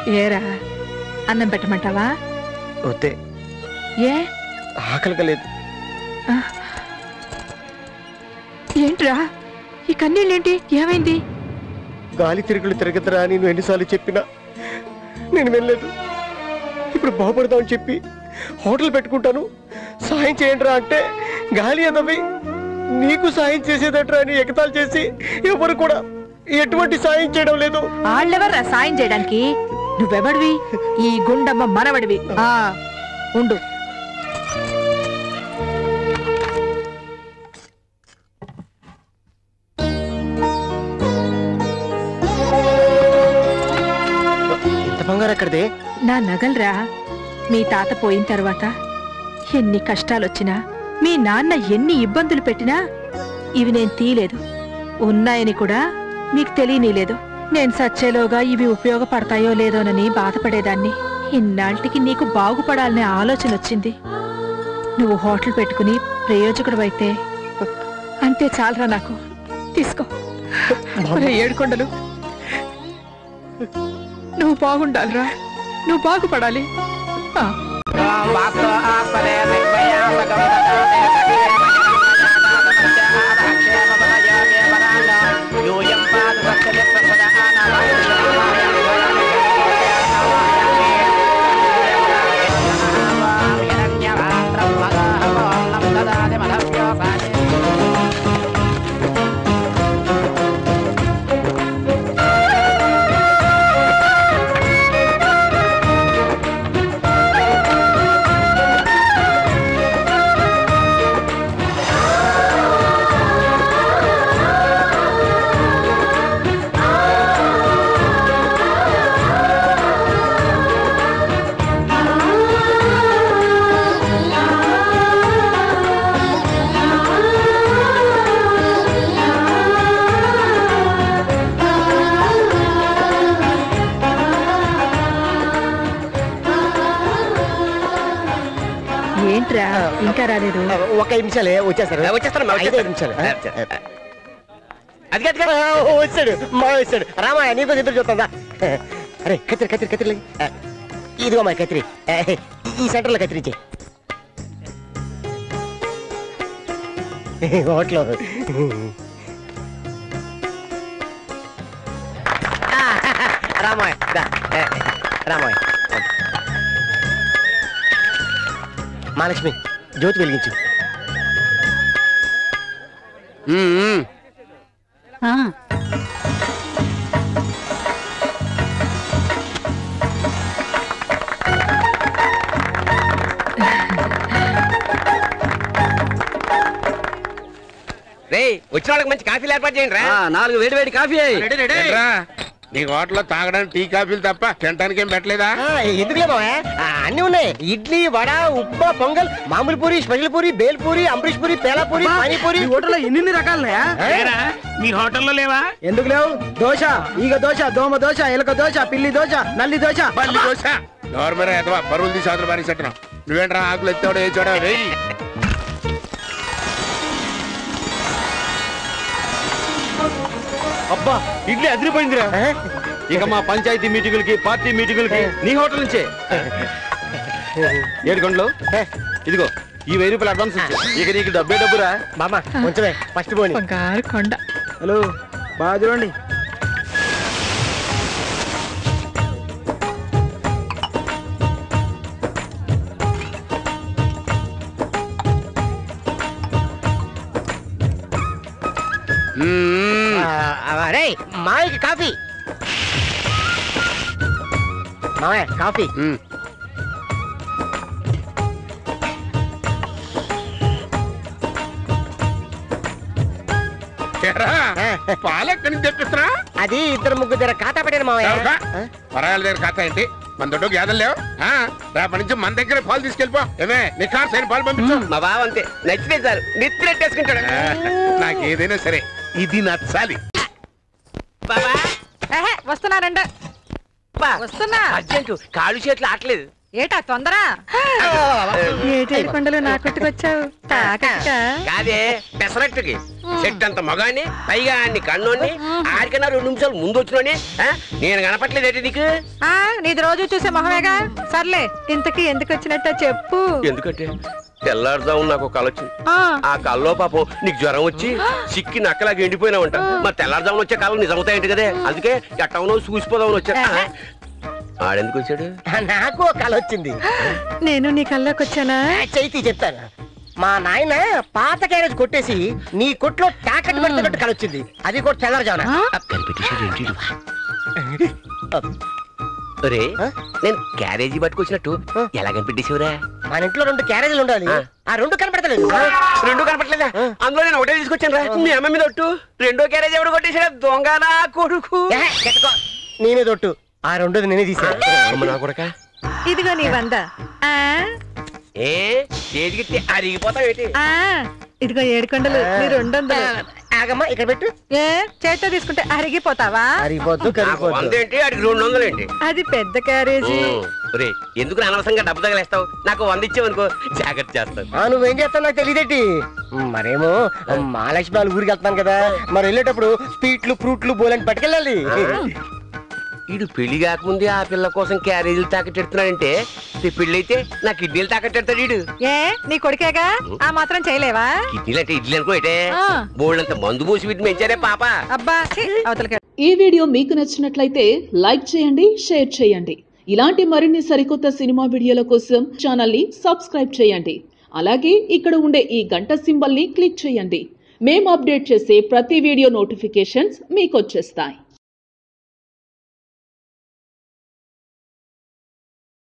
ఏరా అన్నం పెట్టమంటావా వద్దే ఏ ఆకలిగా లేదు ఏంట్రా ఈ కన్నీళ్ళేంటి ఏమైంది గాలి తిరుగులు తిరగదురా అని నువ్వు ఎన్నిసార్లు చెప్పినా నేను వెళ్ళలేదు ఇప్పుడు బాగుపడదామని చెప్పి హోటల్ పెట్టుకుంటాను సాయం చేయండి రా అంటే గాలి ఎదవి నీకు సాయం చేసేదట్రా అని ఎగతాలు చేసి ఎవరు కూడా ఎటువంటి సాయం చేయడం లేదు వాళ్ళెవర్రా సాయం చేయడానికి నువ్వెవడివి ఈ గుండమ్మ మనవడివి ఆ ఉండు ఇంత బంగారం ఎక్కడిదే నా నగలరా మీ తాత పోయిన తర్వాత ఎన్ని కష్టాలొచ్చినా మీ నాన్న ఎన్ని ఇబ్బందులు పెట్టినా ఇవి నేను తీయలేదు ఉన్నాయని కూడా మీకు తెలియనీలేదు నేను సచ్చేలోగా ఇవి ఉపయోగపడతాయో లేదోనని బాధపడేదాన్ని ఇన్నాళ్ళకి నీకు బాగుపడాలనే ఆలోచన వచ్చింది నువ్వు హోటల్ పెట్టుకుని ప్రయోజకుడు అంతే చాలరా నాకు తీసుకో ఒరే ఏడుకొండలు నువ్వు బాగుండాలిరా నువ్వు బాగుపడాలి ఆ. ఏంట్రా ఇంకా రాలేదు ఒక నిమిషాలే వచ్చేస్తారు వచ్చేస్తాను, మా ఐదే వచ్చేస్తాను. నిమిషాలు అది కాదు ఆ, ఓ, వచ్చాడు మా వచ్చాడు రామాయ నీకు ఎదురు చూస్తుందా అరే కత్తిరి కత్తిరి కత్తిరి ఇదిగో మా కత్తిరి ఈ సెంటర్లో కత్తిరించే హోటల్ రామాయ రామాయ మహాలక్ష్మి జ్యోతి వెలిగించు రే వచ్చిన వాళ్ళకి మంచి కాఫీలు ఏర్పాటు చేయండి రా నాలుగు వేడి వేడి కాఫీ ఏంట్రా? నీ హోటల్లో తాగడానికి టీ కాఫీలు తప్ప తినడానికి ఏం పెట్టలేదా ఆ, ఎందుకులే బావా ఆ, అన్నీ ఉన్నాయి ఇడ్లీ వడ ఉప్మా పొంగల్ మామూలు పూరి స్పెషల్ పూరి బేల్ పూరి అంబరీష్ పూరి పేలా పూరి పానీపూరి హోటల్లో ఎన్ని రకాలున్నాయా ఏరా, మీ హోటల్లో లేవా ఎందుకు లేవు దోశ ఈగ దోశ దోమ దోశ ఎలక దోశ పిల్లి దోశ నల్లి దోశ మళ్ళీ దోశ నోర్మరా ఎదవా బరువులు తీసి అవతల బారి చెట్టున్నాం నువ్వేంట్రా ఆకులు ఎత్తాడు ఏ చూడ వెయ్యి అబ్బా ఇడ్లీ అదిరిపోయిందిరా ఇక మా పంచాయతీ మీటింగులకి పార్టీ మీటింగులకి నీ హోటల్ నుంచే ఏడు గంటలు ఇదిగో ఈ వెయ్యి రూపాయలు అడ్వాన్స్ ఇచ్చే ఇక నీకు డబ్బే డబ్బురా బామ్మ కొంచెమే ఫస్ట్ పోని బంగారు కొండ హలో బాగా చూడండి మ్మ్. అరే మాయకి కాఫీ మామయ్య కాఫీ మ్మ్. ఏరా, పాలు ఎక్కడి నుంచి తెప్పిస్తున్నా అది ఇద్దరు ముగ్గురు దగ్గర ఖాతా పెట్టాను మామయ్య చౌకా? ఆ? పరాయాల దగ్గర కథ ఏంటి మన దొడ్డు గేదలు లేవు ఆ, రేపటి నుంచి మన దగ్గర పాలు తీసుకెళ్ళిపో ఏమే నీ కార్ సైన్ పాలు పంపించు మా బావ అంతే నచ్చితే చాలు నెత్తినెట్టేసుకుంటాడు ఆ, నాకు ఏదైనా సరే ఇది నచ్చాలి బాబా ఏహే, వస్తున్నానండ వస్తున్నా అర్జెంటు కాళ్ళు చేతులు ఆటలేదు ఏటా తొందర ఏటేడు కొండలు నా కొట్టుకొచ్చావు తాకక్క కాదే పెసరట్టుకి చెట్టంత మగాన్ని పైగా అన్ని కన్నోని ఆడికన్నా రెండు నిమిషాలు ముందు వచ్చినోని ఆ? నేను కనపట్లేదేంటి నీకు ఆ నీది రోజు చూసే మొహమేగా సర్లే ఇంతకీ ఎందుకు వచ్చినట్ట చెప్పు ఎందుకంటే తెల్లారుజాము నాకు కళ వచ్చింది ఆ ఆ కళ్ళలో పాపం నీకు జ్వరం వచ్చి సిక్కి నక్కలాగా ఎండిపోయినావంట మరి తెల్లారుజామున వచ్చే కళలు నిజమవుతాయంట కదే అందుకే ఎట్టవునో చూసిపోదామని వచ్చా ఆడెందుకు వచ్చాడు నాకు ఒక కళ వచ్చింది నేను నీ కల్లోకి వచ్చానా ఆ, చైతి చెప్తాను మా నాయన పాత క్యారేజ్ కొట్టేసి నీ కొట్లో తాకట్టు పెడుతున్నట్టు కళ వచ్చింది అది కూడా తెల్లారుజామున ఆ? కనిపెట్టేశాడు ఏంటి ఈడు? ఒరే ఆ? నేను క్యారేజీ పట్టుకొచ్చినట్టు ఎలా కనిపెట్టేసావురా మన ఇంట్లో రెండు క్యారేజీలు ఉండాలి ఆ. ఆ రెండు కనపడతలేదు రెండు కనపట్లేదా అందులో నేను ఒకటే తీసుకొచ్చాను రా మీ అమ్మ మీద ఒట్టు రెండో క్యారేజ్ ఎవడు కొట్టేశాడు దొంగనా కొడుకు ఏ, కెట్టుకో. నేనే తొట్టు ఆ రెండోది నేనే తీసా అమ్మ నా కొడక ఇదిగో నీ వంద ఆ ఏ చేతికి అరిగిపోతావు ఏంటి ఆ ఇదిగో ఏడుకొండలు నీ రెండు వందలు ఆగమ్మా ఇక్కడ పెట్టు ఏ చేత్తో తీసుకుంటే అరిగిపోతావా అరిగిపోద్దు నాకు కరిగిపోద్దు వంద ఏంటి అడిగి రెండు వందలు ఏంటి అది పెద్ద క్యారేజీ ఒరే ఎందుకు అనవసరంగా డబ్బు తగలేస్తావు నాకు వంద ఇచ్చావు అనుకో జాగ్రత్త చేస్తాను ఆ నువ్వేం చేస్తావు నాకు తెలియదేటి మరేమో మహాలక్ష్మి వాళ్ళ ఊరికి వెళ్తున్నాను కదా మరి వెళ్ళేటప్పుడు స్వీట్లు ఫ్రూట్లు బోలని పట్టుకెళ్ళాలి వీడు పెళ్లి కాకముందే ఆ పిల్ల కోసం క్యారేజీలు తాకట్టెడుతున్నాడంటే రేపు పెళ్లి అయితే నా కిడ్నీలు తాకట్టెడతాడు వీడు ఏ నీ కొడుకేగా ఆ మాత్రం చేయలేవా కిడ్నీలు అంటే ఇడ్లీ అనుకో ఏటే ఆ. బోళ్ళంత మందు పోసి వీటిని పెంచారే పాప అబ్బా ఛీ, అవతలకి ఈ వీడియో మీకు నచ్చినట్లయితే లైక్ చేయండి షేర్ చేయండి ఇలాంటి మరిన్ని సరికొత్త సినిమా వీడియోల కోసం ఛానల్ని సబ్స్క్రైబ్ చేయండి అలాగే ఇక్కడ ఉండే ఈ గంట సింబల్ని క్లిక్ చేయండి మేము అప్డేట్ చేసే ప్రతి వీడియో నోటిఫికేషన్స్ మీకు వచ్చేస్తాయి